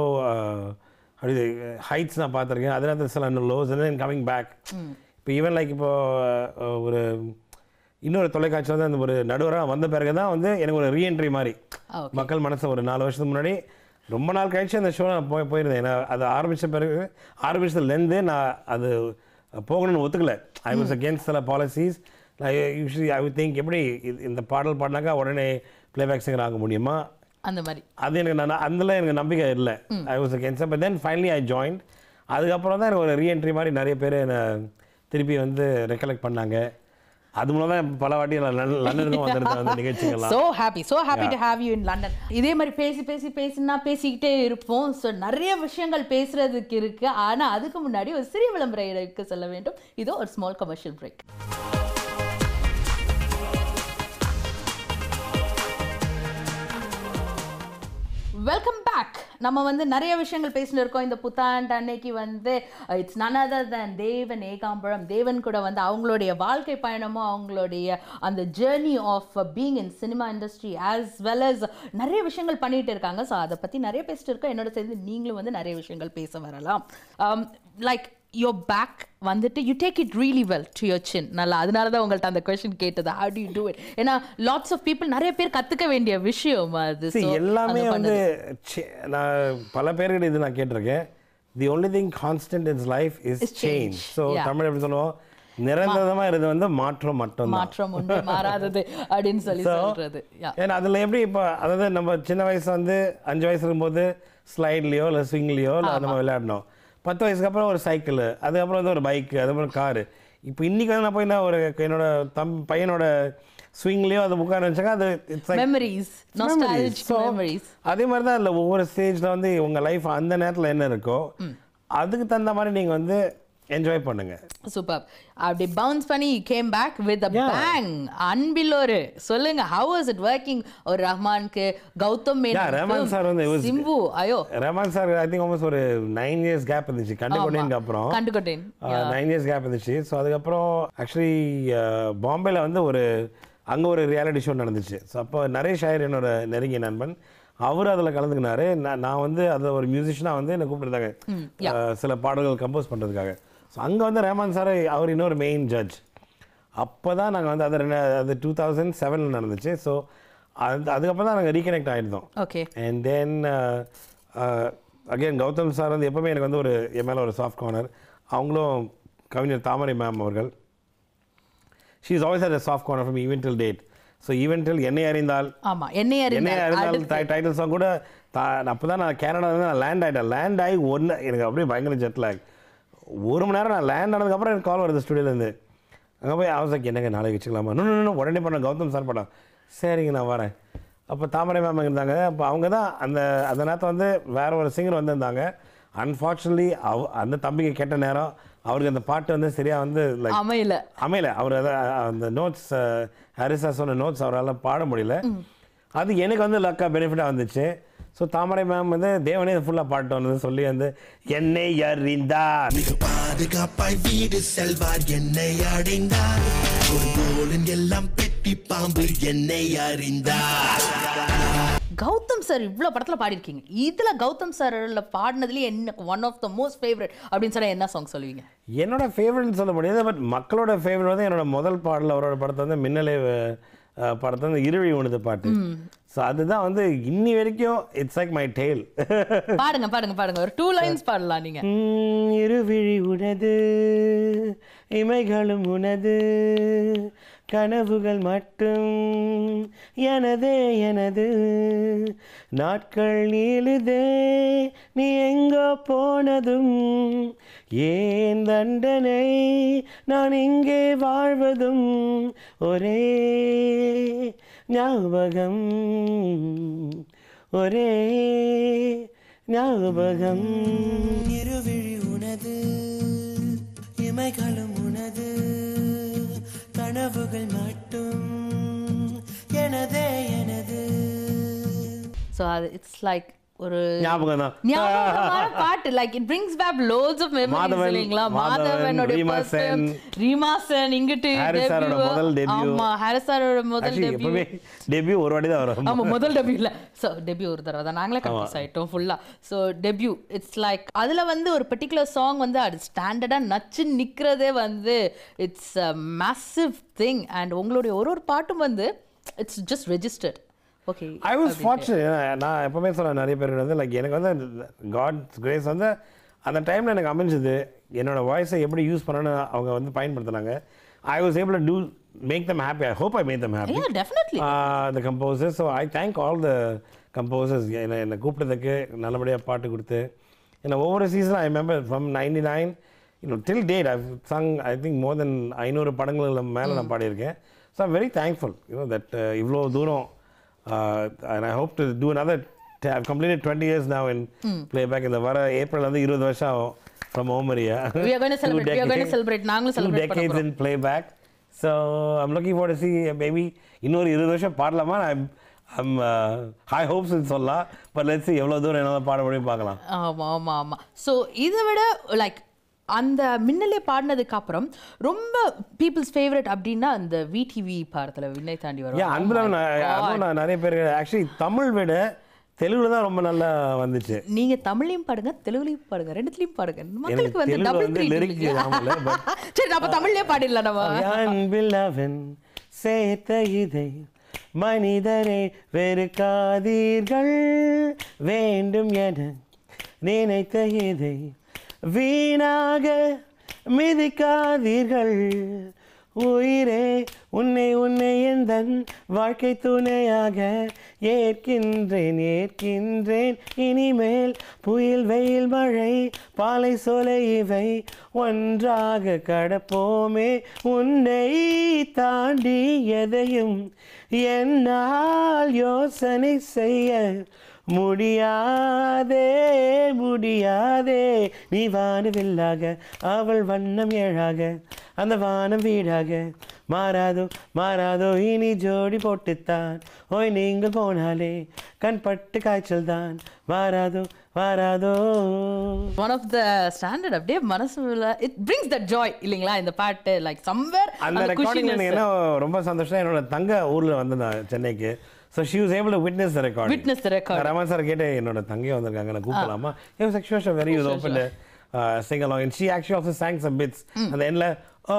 அப்படி ஹைட்ஸ் நான் பார்த்துருக்கேன் அதில் சில லோஸ் அண்ட் கமிங் பேக் இப்போ ஈவன் லைக் இப்போ அஹ், ஒரு இன்னொரு தொலைக்காட்சி வந்து அந்த ஒரு நடுவராக வந்த பிறகு தான் வந்து எனக்கு ஒரு ரீஎன்ட்ரி மாதிரி
ஓகே
மக்கள் மனசை ஒரு நாலு வருஷத்துக்கு முன்னாடி ரொம்ப நாள் கழிச்சு அந்த ஷோ நான் போய் போயிருந்தேன் ஏன்னா அது ஆரம்பித்த பிறகு ஆரம்பிச்சதுலேருந்து நான் அது போகணும்னு ஒத்துக்கல ஐ வாஸ் அகேன்ஸ்ட் சில பாலிசிஸ் நான் யூஸ்வலி ஐ திங்க் எப்படி இது- இந்த பாடல் பாடினாக்கா உடனே பிளேபேக் சிங்கர் ஆக முடியுமா
அந்த மாதிரி
அது எனக்கு நான் அதில் எனக்கு நம்பிக்கை இல்லை I was cancer but then finally I join அதுக்கப்புறம் தான் எனக்கு ஒரு ரீஎன்ட்ரி மாதிரி நிறைய பேர் என்னை திருப்பி வந்து ரெக்கலெக்ட் பண்ணாங்க அது மூலம் தான் பல வாட்டி நான் லண்டன்- லண்டனுக்கும் வந்திருந்தேன் அந்த நிகழ்ச்சிகள்லாம்
so happy so happy to have you in london இதே மாதிரி பேசி பேசி பேசினா பேசிக்கிட்டே இருப்போம் ஸோ நிறைய விஷயங்கள் பேசுறதுக்கு இருக்கு ஆனா அதுக்கு முன்னாடி ஒரு சிறிய விளம்பர இடைக்கு செல்ல வேண்டும் இதோ ஒரு small commercial break welcome back நம்ம வந்து நிறைய விஷயங்கள் பேசிட்டு இருக்கோம் இந்த புத்தாண்டு அன்னைக்கு வந்து இட்ஸ் none other than தேவன் ஏகாம்பரம் தேவன் கூட வந்து அவங்களுடைய வாழ்க்கை பயணமும் அவங்களுடைய அந்த journey of being in cinema industry as well as நிறைய விஷயங்கள் பண்ணிட்டு இருக்காங்க ஸோ அதை பற்றி நிறைய பேசிட்டு இருக்கோம் என்னோட சேர்ந்து நீங்களும் வந்து நிறைய விஷயங்கள் பேச வரலாம் லைக் யோர் பேக் வந்துட்டு you take it really well to your சின் நல்லா அதனால தான் உங்கள்ட்ட அந்த கொஸ்டின் கேட்டது how do you do it ஏன்னா லாட்ஸ் ஆஃப் பீப்புள் நிறைய பேர் கற்றுக்க வேண்டிய விஷயம் அது
See,
So,
எல்லாமே
அது
வந்து சி- நான் பல பேர்கிட்ட இது நான் கேட்டிருக்கேன் the only thing constant is life is
Is change.
Change so
Yeah.
Tamil எப்படி சொல்லுவோம் நிரந்தரமா இருந்தது வந்து மாற்றம் மட்டும்தான்
மாற்றம் ஒன்று மாறாதது அப்படின்னு சொல்லி
So,
சொல்றது Yeah.
ஏன்னா அதில் எப்படி இப்போ அதாவது நம்ம சின்ன வயசு வந்து அஞ்சு வயசு இருக்கும்போது ஸ்லைட்லேயோ இல்லை ஸ்விங்லேயோ இல்லை அந்த மாதிரி விளையாடணும் பத்து வயசுக்கு அப்புறம் ஒரு சைக்கிள் அதுக்கப்புறம் வந்து ஒரு பைக்கு அதுக்கப்புறம் காரு இப்போ இன்னைக்கு வந்து நான் போய் நான் ஒரு என்னோட தம் பையனோட ஸ்விங்லேயோ அது உட்கார வச்சாங்க அது it's like
memories nostalgic
So,
memories
அதே மாதிரி தான் இல்லை ஒவ்வொரு ஸ்டேஜில் வந்து உங்கள் லைஃப் அந்த நேரத்தில் என்ன இருக்கோ அதுக்கு தகுந்த மாதிரி நீங்கள் வந்து என்ஜாய் பண்ணுங்க
சூப்பர் அப்படி பவுன்ஸ் பண்ணி came back with a
Yeah.
Bang அன்பிலோரு சொல்லுங்க ஹவ் வாஸ் இட் ஒர்க்கிங் ஒரு ரஹ்மானுக்கு கௌதம்
Yeah, ரஹ்மான் sir வந்து it was-
சிம்பு ஐயோ
Rahman sir I think almost ஒரு நைன் இயர்ஸ் கேப் இருந்துச்சு கண்டுகொண்டேனுக்கு அப்புறம்
கண்டுகொண்டேன்
நைன் இயர்ஸ் கேப் இருந்துச்சு ஸோ அதுக்கப்புறம் ஆக்சுவலி பாம்பேல வந்து ஒரு அங்கே ஒரு ரியாலிட்டி ஷோ நடந்துச்சு ஸோ அப்போ நரேஷ் ஐயர் என்னோட நெருங்கிய நண்பன் அவர் அதில் கலந்துக்கினாரு நான் நான் வந்து அதை ஒரு மியூசிஷியனாக வந்து என்னை கூப்பிட்டுருந்தாங்க அஹ், சில பாடல்கள் கம்போஸ் பண்ணுறதுக்காக ஸோ அங்கே வந்து ரஹ்மான் சார் அவர் இன்னொரு மெயின் ஜட்ஜ் அப்போ தான் நாங்கள் வந்து அது ரெண்டு அது டூ தௌசண்ட் செவனில் நடந்துச்சு ஸோ அது அதுக்கப்புறம் தான் நாங்கள் ரீகனெக்ட் ஆகிருந்தோம்
okay
and then again Gautham sir வந்து எப்பவுமே எனக்கு வந்து ஒரு என் மேலே ஒரு சாஃப்ட் கார்னர் அவங்களும் கவிஞர் தாமரை மேம் அவர்கள் she is always at soft corner from event till date so event till Yennai Arindhaal
ஆமா என்னை
என்னை
அறிந்தால்
அறிந்தால் டைட்டில் சாங் கூட அப்போ தான் நான் கேனடா வந்து நான் லேண்ட் ஆகிட்டேன் லேண்ட் ஆகி ஒன்று எனக்கு அப்படியே பயங்கர ஜெட் லேக் ஒரு மணி நேரம் நான் லேண்ட் ஆனதுக்கப்புறம் எனக்கு கால் வருது ஸ்டுடியோலேருந்து அங்கே போய் அவசரம் என்னங்க நாளைக்கு வச்சுக்கலாமா இன்னும் இன்னும் உடனே பண்ண கௌதம் சார் படம் சரிங்க நான் வரேன் அப்போ தாமரை மேம் இருந்தாங்க அப்போ அவங்க தான் அந்த அந்த நேரத்தில் வந்து வேற ஒரு சிங்கர் வந்திருந்தாங்க அன்ஃபார்ச்சுனேட்லி அவ அந்த தம்பிக்கு கேட்ட நேரம் அவருக்கு அந்த பாட்டு வந்து சரியாக வந்து லைக்
அமையல
அமையல அவர் அதை அந்த நோட்ஸ் ஹரிசா சொன்ன நோட்ஸ் அவரால் பாட முடியல அது எனக்கு வந்து லக்கா பெனிஃபிட்டாக வந்துச்சு ஸோ தாமரை மேம் வந்து தேவனே ஃபுல்லாக பாட்டு வந்தது சொல்லி வந்து என்னை அறிந்தார்
மிக பாதுகாப்பாய் வீடு செல்வார் என்னை அடைந்தார் ஒரு போலின் எல்லாம் பெட்டி பாம்பு என்னை அறிந்தார்
கௌதம் சார் இவ்வளவு படத்துல பாடிருக்கீங்க இதுல கௌதம் சார்ல பாடினதுலயே எனக்கு one of the most favourite அப்படின்னு சொன்னா என்ன சாங் சொல்லுவீங்க
என்னோட ஃபேவரட்னு சொல்ல முடியாது பட் மக்களோட ஃபேவரட் வந்து என்னோட முதல் பாடல் அவரோட படத்தை வந்து மின்னலே அஹ், படத்தை வந்து இருழி உணது பாட்டு ஸோ அதுதான் வந்து இன்னி வரைக்கும் இட்ஸ் லைக் மை டெய்ல்
பாடுங்க பாடுங்க பாடுங்க ஒரு டூ லைன்ஸ் பாடலாம் நீங்க
உம், இருவிழி உனது இமைகளும் உனது கனவுகள் மட்டும் எனதே எனது நாட்கள் நீளுதே நீ எங்கோ போனதும் ஏன் தண்டனை நான் இங்கே வாழ்வதும் ஒரே ஞாபகம் ஒரே ஞாபகம்
இருவிழி உனது இமைகளும் உனது கனவுகள் மட்டும் எனதே எனது
ஸோ அது இட்ஸ் லைக் ஒரு
ஞாபகம் தான்
ஞாபகமான பாட்டு like it brings back lots of memories
Madhavan,
இல்லைங்களா
மாதவன்,
மாதவனோட
ரீமா சென்,
ரீமா சென் இங்கிட்டு
ஹாரிஸ் சாரோட
debut.
முதல் debut.
ஆமா ஹாரிஸ் சாரோட முதல்
Actually,
டெபியூ
எப்பவுமே டெபியூ ஒரு வாட்டி தான் வரும்
ஆமா முதல் டெபியூ இல்ல சோ டெபியூ ஒரு தடவை தான் நாங்களே கன்ஃபியூஸ் ஆயிட்டோம் ஃபுல்லா சோ டெபியூ இட்ஸ் லைக் அதுல வந்து ஒரு பர்டிகுலர் சாங் வந்து அது ஸ்டாண்டர்டா நச்சு நிக்கிறதே வந்து it's a massive thing and உங்களுடைய ஒரு ஒரு பாட்டும் வந்து it's just registered okay
I was fortunate நான் எப்பவுமே சொல்ல நிறைய பேர் வந்து லைக் எனக்கு வந்து காட்ஸ் கிரேஸ் வந்து அந்த டைமில் எனக்கு அமைஞ்சது என்னோட வாய்ஸை எப்படி யூஸ் பண்ணணும்னு அவங்க வந்து பயன்படுத்தினாங்க I was able to make them happy I hope I make them happy
yeah definitely
the composers so i thank all the composers என்னை என்னை கூப்பிட்டதுக்கு நல்லபடியாக பாட்டு கொடுத்து ஏன்னா ஒவ்வொரு season I member from ninety nine இன்னும் till date I sung I think more then ஐநூறு படங்கள் மேலே நான் பாடியிருக்கேன் so I'm very thankful you know that இவ்வளோ தூரம் and I hope to do another I've completed 20 years now in playback இந்த வர ஏப்ரல் வந்து இருபது வருஷம் ஆகும் ஃப்ரம் ஓமரியா
We are going to celebrate. We are going to celebrate. நாங்களும்
two
celebrate பண்ண
decades in playback. So I'm looking forward to see uh, maybe இன்னொரு இருபது வருஷம் பாடலாமா I'm I'm uh, high hopes சொல்லலாம் பட் லெட்ஸ் எவ்வளோ தூரம் என்னால் பாட முடியும் பார்க்கலாம்
ஆமா ஆமா ஆமா ஸோ இதை விட லைக் அந்த மின்னலே பாடினதுக்கு அப்புறம் ரொம்ப பீப்புள்ஸ் ஃபேவரட் அப்படின்னா அந்த விடிவி பாடத்துல விண்ணை தாண்டி வரும்
ஏன் அன்புதான் நான் அதுவும் நான் நிறைய பேர் ஆக்சுவலி தமிழ் விட தெலுங்குல தான் ரொம்ப நல்லா வந்துச்சு
நீங்க தமிழ்லயும் பாடுங்க தெலுங்குலயும் பாடுங்க ரெண்டுத்துலயும் பாடுங்க மக்களுக்கு வந்து
தெலுங்குல
டபுள்
வந்து lyrics ஞாபகம் இல்ல, but-
சரி அப்ப தமிழ்லயே பாடிடலாம் நம்ம
அன்பில்லவன் சேர்த்த இதை மனிதரை வெறுக்காதீர்கள் வேண்டும் என நினைத்த இதை வீணாக மிதிக்காதீர்கள் உயிரே உன்னை உன்னை எந்தன் வாழ்க்கை துணையாக ஏற்கின்றேன் ஏற்கின்றேன் இனிமேல் புயல் வெயில் மழை பாலை சோலை இவை ஒன்றாக கடப்போமே உன்னை தாண்டி எதையும் என்னால் யோசனை செய்ய முடியாதே முடியாதே நீ வானவில்லாக அவள் வண்ணம் ஏழாக அந்த வானம் வீடாக மாறாதோ மாறாதோ இனி ஜோடி போட்டுத்தான் ஓய் நீங்கள் போனாலே கண் பட்டு காய்ச்சல் தான் மாறாதோ மாறாதோ
ஒன் ஆஃப் த ஸ்டாண்டர்ட் அப்படியே மனசுல இட் பிரிங்ஸ் தட் ஜாய் இல்லைங்களா இந்த பாட்டு லைக் சம்வேர்
அந்த ரெக்கார்டிங் எனக்கு என்ன ரொம்ப சந்தோஷம் என்னோட தங்க ஊர்ல வந்து நான் சென்னைக்கு so she was able to witness the record
Witness the record.
Raman sir கேட்டு என்னோட தங்கையும் வந்திருக்காங்க நான் கூப்பிடலாமா a was actually very use open sing along and she actually also sang some bits அந்த எண்ணில் ஓ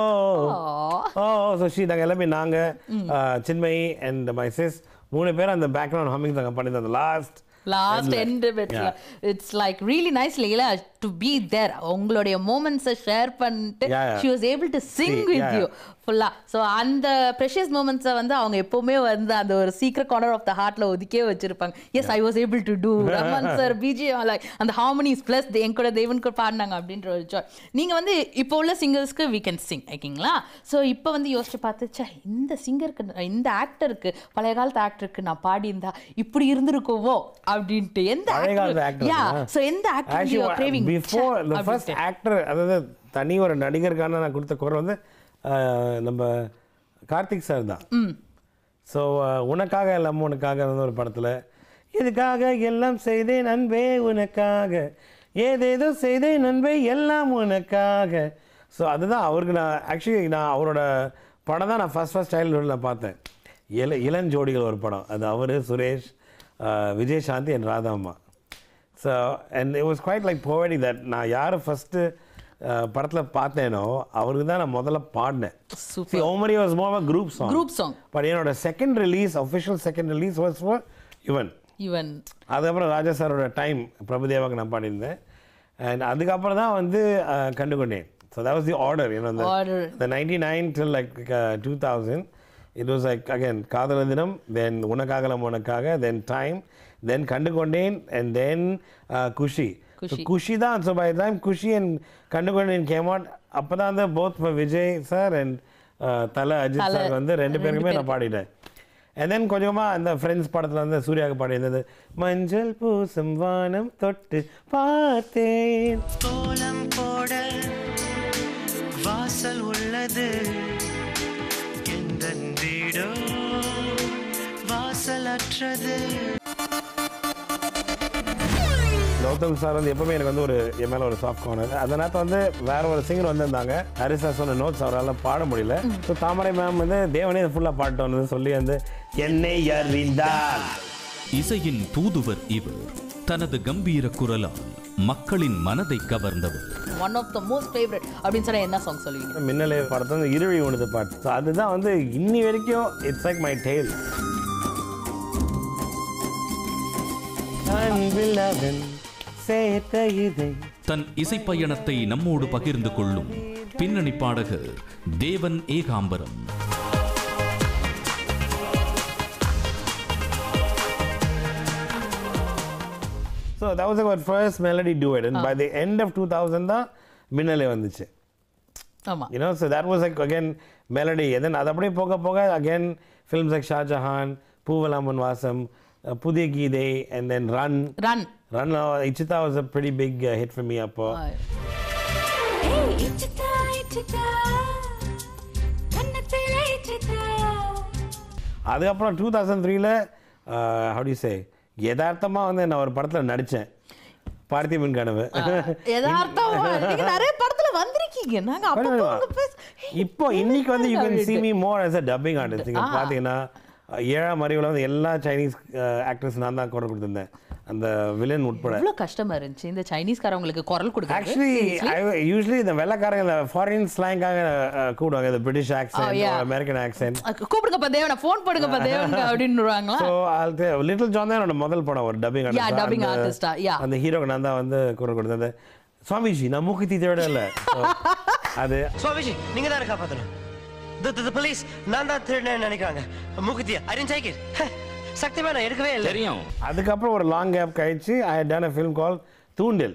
ஓ ஸோ ஷி நாங்கள் எல்லாமே நாங்கள் சின்மயி அண்ட் மை சிஸ் மூணு பேர் அந்த பேக்ரவுண்ட் ஹம்மிங் நாங்கள் பண்ணியிருந்தோம் அந்த லாஸ்ட்
லாஸ்ட் எண்ட் பிட்ல இட்ஸ் லைக் ரியலி நைஸ் இல்லைங்களா டு பி தேர் உங்களுடைய மூமெண்ட்ஸை ஷேர் பண்ணிட்டு
Yeah, yeah.
She was able to sing
See,
with
yeah,
you ஃபுல்லா ஸோ அந்த ப்ரெஷியஸ் மூமெண்ட்ஸை வந்து அவங்க எப்பவுமே வந்து அந்த ஒரு சீக்ரெட் கார்னர் ஆஃப் த ஹார்ட்ல ஒதுக்கே வச்சிருப்பாங்க yes I was able to do Raman sir BGM like அந்த ஹார்மோனிஸ் ப்ளஸ் என் கூட தேவன் கூட பாடினாங்க அப்படின்ற ஒரு ஜாய் நீங்க வந்து இப்போ உள்ள சிங்கர்ஸ்க்கு வீ கேன் சிங் ஓகேங்களா ஸோ இப்போ வந்து யோசிச்சு பார்த்து ச்சே இந்த சிங்கருக்கு இந்த ஆக்டருக்கு பழைய காலத்து ஆக்டருக்கு நான் பாடியிருந்தா இப்படி இருந்திருக்குமோ அப்படின்ட்டு எந்த
பழைய காலத்து actor
யா
னா?
ஸோ எந்த actor you are craving
before இந்த ஃபர்ஸ்ட் ஆக்டர் அதாவது தனி ஒரு நடிகருக்கான நான் கொடுத்த குரல் வந்து அஹ், நம்ம கார்த்திக் சார் தான் ஸோ உனக்காக எல்லாம் உனக்காக இருந்த ஒரு படத்தில் இதுக்காக எல்லாம் செய்தேன் அன்பே உனக்காக ஏதேதோ செய்தேன் அன்பே எல்லாம் உனக்காக ஸோ அதுதான் அவருக்கு நான் ஆக்சுவலி நான் அவரோட படம் தான் நான் ஃபஸ்ட் ஃபஸ்ட் சைல்டுஹுட் நான் பார்த்தேன் இள இளஞ்சோடிகள் ஒரு படம் அது அவர் Suresh ah, Vijay Shanti and Radhamma so and it was quite like poetic that நான் யாரை ஃபஸ்ட்டு படத்தில் பார்த்தேனோ அவருக்கு தான் நான் முதல்ல பாடினேன்
Super.
See, ஓமரி was more group song
group song
but என்னோட second release official second release was for Yuvan
even
அதுக்கப்புறம் ராஜா சாரோட டைம் பிரபுதேவாக்கு நான் பாடியிருந்தேன் அண்ட் அதுக்கப்புறம் தான் வந்து ah, Kandukondain so that was the order you know the,
Order.
the 99 till like uh, 2000 it was like again காதல தினம் then உனக்காகலாம் உனக்காக then time then கண்டுகொண்டேன் and then uh, குஷி
குஷி.
குஷி தான் so by time Kushi and Kandukondain came out அப்போ தான் வந்து both Vijay sir and தலை அஜித்
தல,
sir வந்து ரெண்டு
ரெண்டு
பேருக்குமே நான் பாடிட்டேன் and then கொஞ்சமாக அந்த ஃப்ரெண்ட்ஸ் படத்தில் வந்து சூர்யாவுக்கு பாடியிருந்தது மஞ்சள் பூசும் வானம் தொட்டு பார்த்தேன்
கோலம் போட வாசல் உள்ளது எந்த வீடோ வாசலற்றது
கௌதம் சார் வந்து எப்பவுமே எனக்கு வந்து ஒரு என் மேலே ஒரு சாஃப்ட் கார்னர் அந்த நேரத்தில் வந்து வேற ஒரு சிங்கர் வந்திருந்தாங்க ஹரிஸ் சார் சொன்ன நோட்ஸ் அவரால் பாட முடியல ஸோ தாமரை மேம் வந்து தேவனே ஃபுல்லாக பாட்டு வந்தது சொல்லி வந்து என்னை அறிந்தார்
இசையின் தூதுவர் இவர் தனது கம்பீர குரலால் மக்களின் மனதை கவர்ந்தவர்
one of the most favourite அப்படின்னு சொன்னா என்ன சாங் சொல்லுவீங்க
மின்னலே படத்தை வந்து இருழி உணது பாட்டு ஸோ அதுதான் வந்து இன்னி வரைக்கும் இட்ஸ் லைக் மை டெய்ல் அன்பில்லவன் சேர்த்த இதை
தன் இசைப்பயணத்தை நம்மோடு பகிர்ந்து கொள்ளும் பின்னணி பாடகர் Devan Ekambaram
so that was our first melody duet and by the end of 2000 தான் மின்னலே வந்துச்சு
ஆமா
you know so that was like again melody and then அது அப்படியே போக போக again films like ஷாஜஹான் பூவலாமன் வாசம் uh, Pudhiya Geethai and then run
run
run uh, இச்சிதா was a pretty big uh, hit for me அப்போ
ஏய் இச்சிதா இச்சிதா கண்ணத்திலே இச்சிதா
அதுக்கப்புறம் டூ தௌசண்ட் த்ரீல ஹவு டு சே யதார்த்தமாக வந்து நான் ஒரு படத்தில் நடித்தேன் பார்த்திபன் கனவு
யதார்த்தம் நீங்க நிறைய படத்துல வந்திருக்கீங்க நாங்க அப்பப்போ உங்க பேச
இப்போ இன்னைக்கு வந்து you can see me more as a dubbing artist நீங்க பார்த்தீங்கன்னா ஏழாம் அறிவில் வந்து எல்லா சைனீஸ் ஆக்டர்ஸ் நான் தான் குரல் கொடுத்துருந்தேன் அந்த வில்லன் உட்பட
எவ்வளவு கஷ்டமா இருந்துச்சு இந்த சைனீஸ்காரவங்களுக்கு குரல் கொடுக்குறது
ஆக்சுவலி யூஸ்வலி இந்த வெள்ளக்காரங்க இந்த ஃபாரின் ஸ்லாங்காக கூடுவாங்க இந்த British
Oh,
accent
yeah.
American accent
கூப்பிடுங்கப்பா தேவனை ஃபோன் போடுங்கப்பா தேவன் அப்படின்னுவாங்களா
ஸோ அது லிட்டில் ஜான் தான் என்னோட முதல் படம் ஒரு டப்பிங்
Yeah, dubbing artist-ஆ, yeah.
அந்த ஹீரோக்கு நான் தான் வந்து குரல் கொடுத்தேன் அந்த சுவாமிஜி நான் மூக்குத்தி தேட இல்லை அது
சுவாமிஜி நீங்க தான் காப்பாத்தணும் தி தி போலீஸ் நான் தான் திருடனேன்னு நினைக்கிறாங்க மூக்குத்தியா ஐ டென்ட் டேக் இட் சக்திமா நான் எடுக்கவே இல்லை
தெரியும்
அதுக்கப்புறம் ஒரு லாங் கேப் கழிச்சு ஐ டன் அ ஃபிலிம் கால் தூண்டில்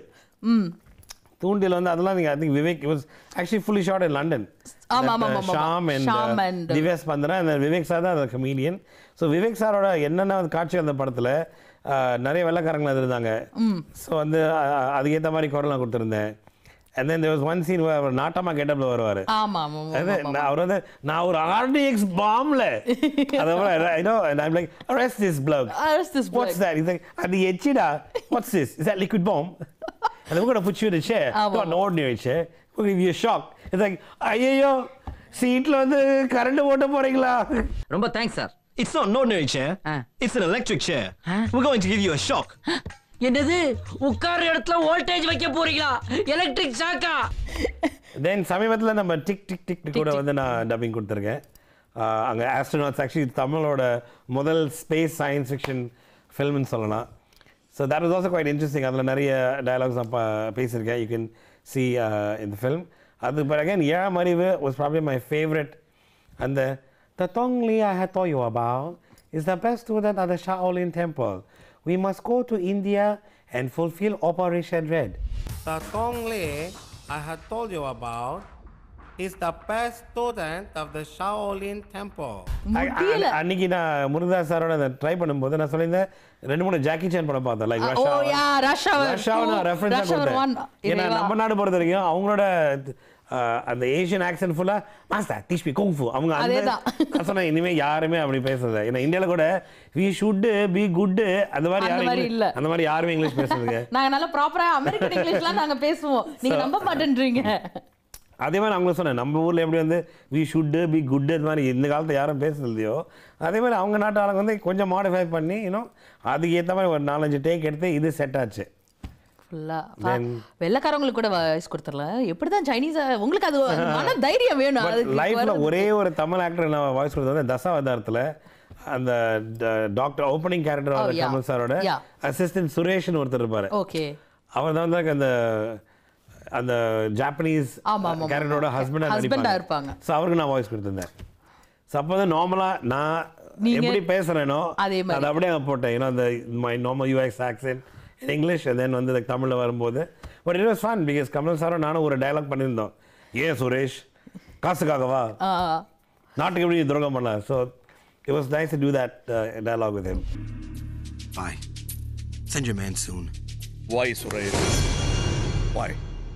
தூண்டில் வந்து அதெல்லாம் நீங்கள் I think Vivek was actually fully shot in London
ஆமா, ஆமா, ஆமா, ஆமா.
Shyam
Shyam
and
and-
Divya Spandana அந்த விவேக் சார் தான் அந்த கமீடியன் ஸோ விவேக் சாரோட என்னென்ன வந்து காட்சி அந்த படத்தில் நிறைய வெள்ளக்காரங்க அது இருந்தாங்க ஸோ வந்து அஹ், அதுக்கேற்ற மாதிரி குரல் நான் கொடுத்துருந்தேன் and then there was one scene அவர் நாட்டமா கெட்டப்ல வருவார்
ஆமா ஆமா ஆமா,
அது
ஆமா
நான் அவர் வந்து நான் ஒரு ஆர்டிஎக்ஸ் பாம்ல அதுக்கப்புறம் I know I'm like arrest this bloke
Arrest this
what's
bloke.
that he's like அது எச்சிடா what's this is that liquid bomb and we're gonna put you in a chair
ஆமா.
not an ordinary chair we're gonna give you a shock it's like ஐயோ சீட்ல வந்து current போட்ட போறீங்களா
ரொம்ப thanks sir
It's not an ordinary chair.
Ah.
It's an electric chair. We're going to give you a shock.
என்னது உட்கார இடத்துல voltage வைக்க போறீங்களா எலக்ட்ரிக் ஷாக்கா
தென் சமீபத்தில் நம்ம டிக் டிக் டிக் கூட வந்து நான் டப்பிங் கொடுத்துருக்கேன் ஆஹ் அங்க ஆஸ்ட்ரோனாட்ஸ் ஆக்சுவலி தமிழோட முதல் ஸ்பேஸ் சயின்ஸ் ஃபிக்ஷன் ஃபில்ம்னு சொல்லலாம் so that was also quite interesting அதில் நிறைய டயலாக்ஸ் நான் பா- பேசியிருக்கேன் யூ கேன் சி இந்த ஃபில்ம் அது பிறகு Ezham Arivu was problem my favourite அந்த The Tongli I had told you about is the best student at the Shaolin Temple. We must go to India and fulfill Operation Red. The Tongli I had told you about is the best student of the Shaolin Temple.
முடியல.
அன்னைக்கு நான் முருகதாஸ் சாரோட அந்த try பண்ணும்போது நான் சொல்லியிருந்தேன் ரெண்டு மூணு ஜாக்கி சான் படம் பார்த்தேன் லைக்
ஓ யா ரஷ் அவர்
ரஷ்யாவை நான் ரெஃபரன்ஸாக
ரஷ் அவர் ஒன்
கொடுத்தேன் ஏன்னா நம்ம நாடு பொறுத்த வரைக்கும் அவங்களோட அஹ், அந்த ஏஷியன் ஆக்சன் ஃபுல்லா மாஸ்டர் டீச் மீ குங்ஃபு அவங்க அந்த
அதேதான்.
நான் சொன்னேன் இனிமே யாருமே அப்படி பேசுறது ஏன்னா இந்தியால கூட வி ஷுட் பி குட் அந்த மாதிரி
அந்த
யாரும்
மாதிரி
இங்கிலீஷ்-
இல்ல.
அந்த மாதிரி யாருமே இங்கிலீஷ் பேசுறதுங்க
நாங்க நல்லா ப்ராப்பரா அமெரிக்கன் இங்கிலீஷ்லாம் நாங்க பேசுவோம் நீங்க நம்ப மாட்டேன்றீங்க
அதே மாதிரி அவங்களும் சொன்னேன் நம்ம ஊர்ல எப்படி வந்து வி ஷுட் பி குட் அது மாதிரி இந்த காலத்துல யாரும் பேசுறது இல்லையோ அதே மாதிரி அவங்க நாட்டு ஆளுங்க வந்து கொஞ்சம் மாடிஃபை பண்ணி இன்னும் அதுக்கு ஏற்ற மாதிரி ஒரு நாலஞ்சு டேக் எடுத்து இது செட் ஆச்சு
ஃபுல்லா
Then-
வெள்ளக்காரங்களுக்கு கூட வாய்ஸ் கொடுத்துடலாம் எப்படிதான் சைனீஸ் உங்களுக்கு அது அது மன தைரியம் வேணும் அதுக்கு
லைஃப்ல
வர்றது.
ஒரே ஒரு தமிழ் ஆக்டர் நான் வாய்ஸ் கொடுத்தது வந்து தசாவதாரத்தில் அந்த doctor opening character
Oh, yeah.
Kamal சாரோட
Yeah.
அசிஸ்டன்ட் சுரேஷ்னு ஒருத்தர் இருப்பாரு
ஓகே
அவர் தான் வந்து அந்த அந்த ஜாப்பனீஸ்
ஆமா, ஆமா,
கேரக்டரோட
ஆமா.
ஹஸ்பண்டா
Husband ஆ இருப்பாங்க.
ஸோ அவருக்கு நான் வாய்ஸ் கொடுத்துருந்தேன் ஸோ அப்போ வந்து நார்மலாக நான்
நீங்க-
எப்படி பேசுறேனோ
அதே மாதிரி.
அதை அப்படியே அங்கே போட்டேன் ஏன்னா அந்த my normal UX accent English then வந்து like தமிழில் வரும்போது but it was fun because Kamal சாரும் நானும் ஒரு டயலாக் பண்ணியிருந்தோம் ஏன் சுரேஷ் காசுக்காகவா நாட்டுக்கு எப்படி துரோகம் பண்ண so it was nice to do that dialogue with him
Bye. Send your man soon.
Why Suresh why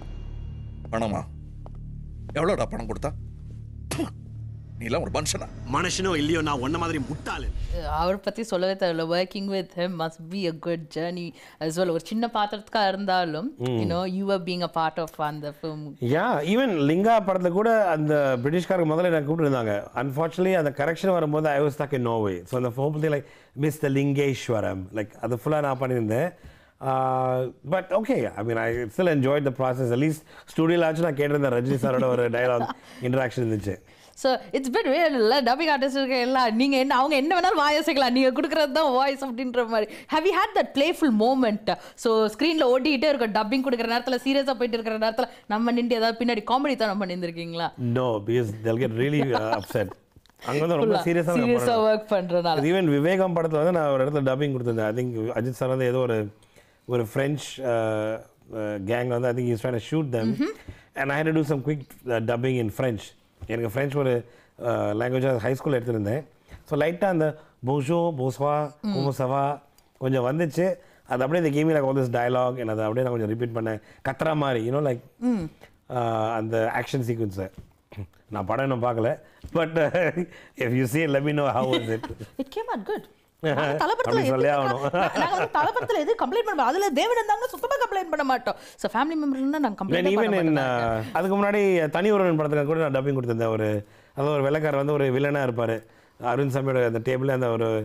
பணமா எவ்வளோடா பணம் கொடுத்தா நீலாம் ஒரு மனுஷனா
மனுஷனோ இல்லையோ நான் ஒன்ன மாதிரி முட்டாளு
அவர் பத்தி சொல்லவே தேவையில்ல working with him must be a good journey as well ஒரு சின்ன பாத்திரத்துக்கா இருந்தாலும் you know you are being a part of அந்த ஃபிலிம்
யா ஈவன் லிங்கா படத்தில் கூட அந்த பிரிட்டிஷ்காரங்க முதல்ல எனக்கு கூப்பிட்டுருந்தாங்க அன்ஃபார்ச்சுனேட்லி அந்த கரெக்ஷன் வரும்போது I was thug in no way so அந்த ஃபோன் பற்றி like miss the Lingeswaram like அது ஃபுல்லாக நான் பண்ணியிருந்தேன் but okay I mean I still enjoy the process at least ஸ்டுடியோவில் ஆச்சு நான் கேட்டிருந்தேன் ரஜினி சாரோட ஒரு டயலாக் இன்டராக்ஷன் இருந்துச்சு
ஸோ இட்ஸ் பெட் ரியல் இல்லை டப்பிங் ஆர்டிஸ்ட் இருக்க எல்லாம் நீங்கள் என்ன அவங்க என்ன வேணாலும் வாயசைக்கலாம் நீங்கள் கொடுக்குறது தான் வாய்ஸ் அப்படின்ற மாதிரி have you had that playful moment so ஸ்க்ரீனில் ஓட்டிகிட்டே இருக்கும் டப்பிங் கொடுக்குற நேரத்தில் சீரியஸாக போயிட்டு இருக்கிற நேரத்தில் நம்ம நின்று ஏதாவது பின்னாடி காமெடி தான் பண்ணியிருந்திருக்கீங்களா
no because they'll get really uh, upset அங்கே வந்து ரொம்ப சீரியஸாக
சீரியஸாக ஒர்க் பண்ணுறனால
ஈவன் விவேகம் படத்தில் வந்து நான் ஒரு இடத்துல டப்பிங் கொடுத்துருந்தேன் ஐ திங்க் அஜித் சார் வந்து ஏதோ ஒரு ஒரு ஃப்ரெஞ்ச் கேங் வந்து I think is train shoot them and I had to some quick dubbing in French எனக்கு ஃப்ரெஞ்ச் ஒரு லாங்குவேஜாக ஹை ஸ்கூல் எடுத்திருந்தேன் ஸோ லைட்டாக அந்த போஷோ போஸ்வா குமோசவா கொஞ்சம் வந்துச்சு அது அப்படியே இந்த கேமில் like all this dialogue and அதை அப்படியே நான் கொஞ்சம் ரிப்பீட் பண்ணேன் கத்துற மாதிரி யூனோ லைக் அந்த ஆக்ஷன் சீக்வன்ஸை நான் படம் இன்னும் பார்க்கல but if you see let me know how was it
it came at good தலப்படத்துல
அப்படி சொல்லே ஆகணும்.
நாங்க வந்து தலப்படத்துல எது கம்ப்ளைண்ட் பண்ண அதுல தேவன் இருந்தாங்க சுத்தமா கம்ப்ளைண்ட் பண்ண மாட்டோம் சோ ஃபேமிலி மெம்பர்னா நாங்க
தென்
கம்ப்ளைண்ட்
ஈவன்
பண்ண
இன்
மாட்டோம்
அதுக்கு முன்னாடி தனி ஒருவன் படத்துக்கு கூட நான் டப்பிங் கொடுத்திருந்தேன் ஒரு அதாவது ஒரு வெள்ளக்காரர் வந்து ஒரு வில்லனாக இருப்பார் அருண் சாமியோட அந்த டேபிளில் அந்த ஒரு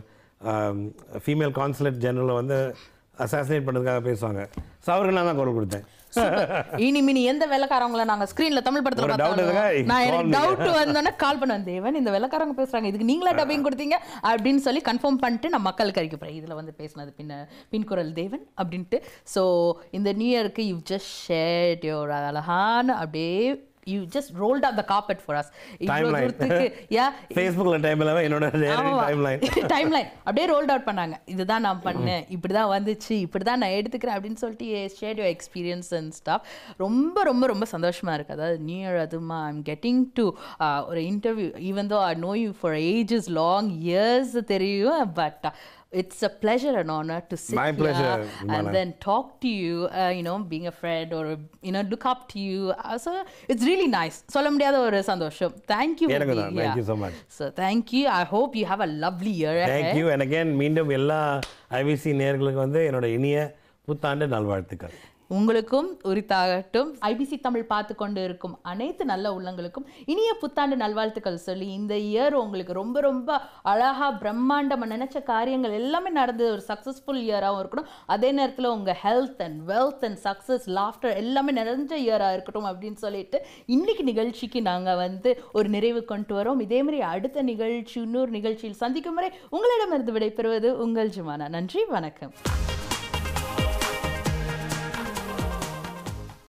ஃபீமேல் கான்சுலேட் ஜெனரலை வந்து அசாசினேட் பண்ணுறதுக்காக பேசுவாங்க ஸோ அவருக்கு நான் தான் குரல் கொடுத்தேன்
இனி மினி எந்த வெள்ளக்காரவங்கள நாங்க ஸ்கிரீன்ல தமிழ் படத்துல
ஒரு doubt இருக்கா?
பார்த்தாலும் நான்
Call
எனக்கு
me.
டவுட் வந்தோடனே கால் பண்ணுவேன் தேவன் இந்த வெள்ளக்காரங்க பேசுறாங்க இதுக்கு நீங்களா டப்பிங் கொடுத்தீங்க அப்படின்னு சொல்லி கன்ஃபார்ம் பண்ணிட்டு நான் மக்களுக்கு அறிக்கை போறேன் இதுல வந்து பேசினது பின்ன பின்குரல் தேவன் அப்படின்ட்டு ஸோ இந்த நியூ இயருக்கு யூ ஜஸ்ட் ஷேட் யோர் அழகான அப்படியே you just rolled up the carpet for us இவ்வளோ
Timeline.
தூரத்துக்கு யா
ஃபேஸ்புக்கில் டைம் இல்லாமல் என்னோட டைம் லைன்
டைம் லைன் அப்படியே ரோல்ட் அவுட் பண்ணாங்க இதுதான் நான் பண்ணேன் இப்படி தான் வந்துச்சு இப்படி தான் நான் எடுத்துக்கிறேன் அப்படின்னு சொல்லிட்டு share your experience and stuff ரொம்ப ரொம்ப ரொம்ப சந்தோஷமா இருக்கு அதாவது நியூ இயர் அதுமா ஐம் கெட்டிங் டு ஒரு interview even though I know you for ages long years தெரியும் but it's a pleasure and honor to sit
My
here
pleasure,
and
Vimala.
then talk to you, uh, you know, being a friend or, you know, look up to you. Uh, so it's really nice. சொல்ல முடியாத ஒரு சந்தோஷம். Thank you. for
எனக்கு
being
தான். Thank
here.
you so much.
So thank you. I hope you have a lovely year ahead.
Thank you and again மீண்டும் எல்லா IBC நேர்களுக்கு வந்து என்னோட இனிய புத்தாண்டு நல்வாழ்த்துக்கள்
உங்களுக்கும் உரித்தாகட்டும் ஐபிசி தமிழ் பார்த்து கொண்டு இருக்கும் அனைத்து நல்ல உள்ளங்களுக்கும் இனிய புத்தாண்டு நல்வாழ்த்துக்கள் சொல்லி இந்த இயர் உங்களுக்கு ரொம்ப ரொம்ப அழகா பிரம்மாண்டமா நினைச்ச காரியங்கள் எல்லாமே நடந்தது ஒரு சக்ஸஸ்ஃபுல் இயராகவும் இருக்கணும் அதே நேரத்தில் உங்க health and wealth and success laughter எல்லாமே நிறைஞ்ச இயராக இருக்கட்டும் அப்படின்னு சொல்லிட்டு இன்னைக்கு நிகழ்ச்சிக்கு நாங்க வந்து ஒரு நிறைவு கொண்டு வரோம் இதே மாதிரி அடுத்த நிகழ்ச்சி இன்னொரு நிகழ்ச்சியில் சந்திக்கும் வரை உங்களிடமிருந்து விடைபெறுவது உங்கள் ஜுமானா நன்றி வணக்கம்